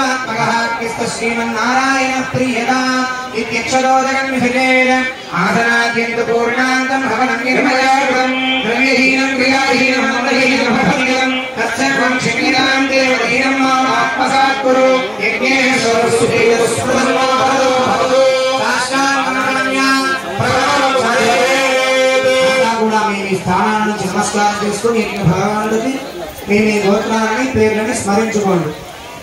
సర్వాత్మకः క్రిస్తు శ్రీమన్నారాయణ ప్రియదా ఇత్యక్షరో జగన్విషయేన ఆసనాద్యంత పూర్ణాంతం భవనం నిర్మయాకృతం ద్రవ్యహీనం క్రియాహీనం మందహీనం భవతికలం తత్సర్వం క్షమ్యతాం దేవహీనం మాం ఆత్మసాత్ కురు యజ్ఞేశ్వర సుఖేయస్పృహో భవతో భవతో సాష్టాంగనమన్యా అంతా కూడా మేము ఈ స్థానాల నుంచి నమస్కారం చేసుకుని యజ్ఞ భగవానుడికి మీ మీ గోత్రాలని పేర్లని స్మరించుకోండి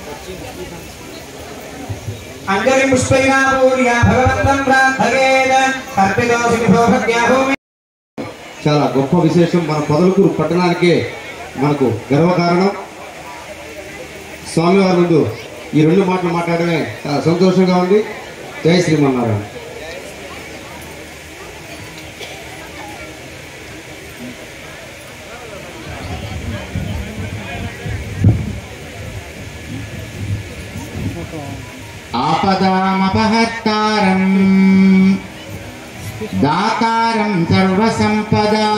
అంజలి పుష్పైనా పూర్య భగవంతం ప్రార్థయేద కర్పితోసి విభోగత్యా భూమి చాలా గొప్ప విశేషం మన పొదలకూరు పట్టణానికే మనకు గర్వకారణం స్వామివారి ముందు ఈ రెండు మాటలు మాట్లాడమే చాలా సంతోషంగా ఉంది జై శ్రీమన్నారాయణ ఆపదామపహర్తారం దాతారం సర్వసంపదా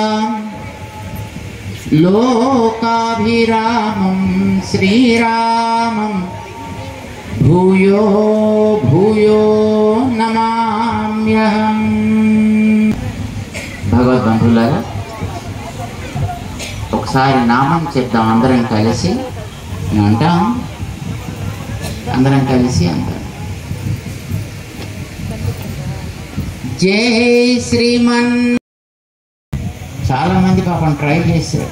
లోకాభిరామం శ్రీరామం భూయో భూయో నమామ్యహం భగవద్బంధులారా ఒకసారి నామం చెప్దాం అందరం కలిసి నేను అంటాం అందరం కలిసి అందరం జై శ్రీమన్ చాలా మంది పాపం ట్రై చేశారు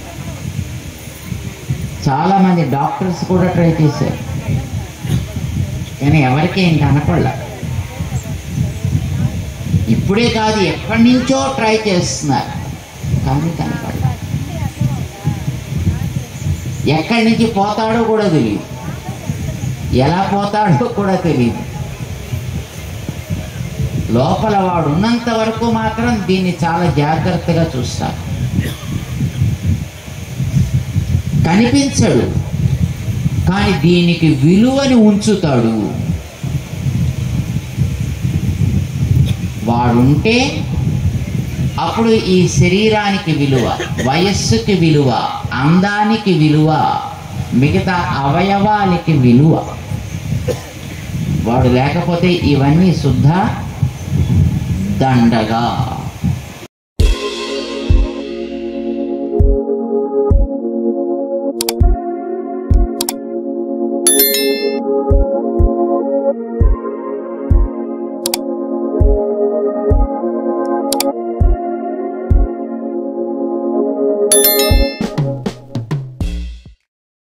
చాలా మంది డాక్టర్స్ కూడా ట్రై చేశారు కానీ ఎవరికి ఏం కనపడలే ఇప్పుడే కాదు ఎప్పటి నుంచో ట్రై చేస్తున్నారు కానీ కనపడలే ఎక్కడి నుంచి పోతాడో కూడా తెలియదు ఎలా పోతాడో కూడా తెలియదు లోపల వాడు ఉన్నంత వరకు మాత్రం దీన్ని చాలా జాగ్రత్తగా చూస్తారు కనిపించడు కానీ దీనికి విలువని ఉంచుతాడు వాడుంటే అప్పుడు ఈ శరీరానికి విలువ వయస్సుకి విలువ అందానికి విలువ మిగతా అవయవాలకి విలువ వాడు లేకపోతే ఇవన్నీ శుద్ధ దండగా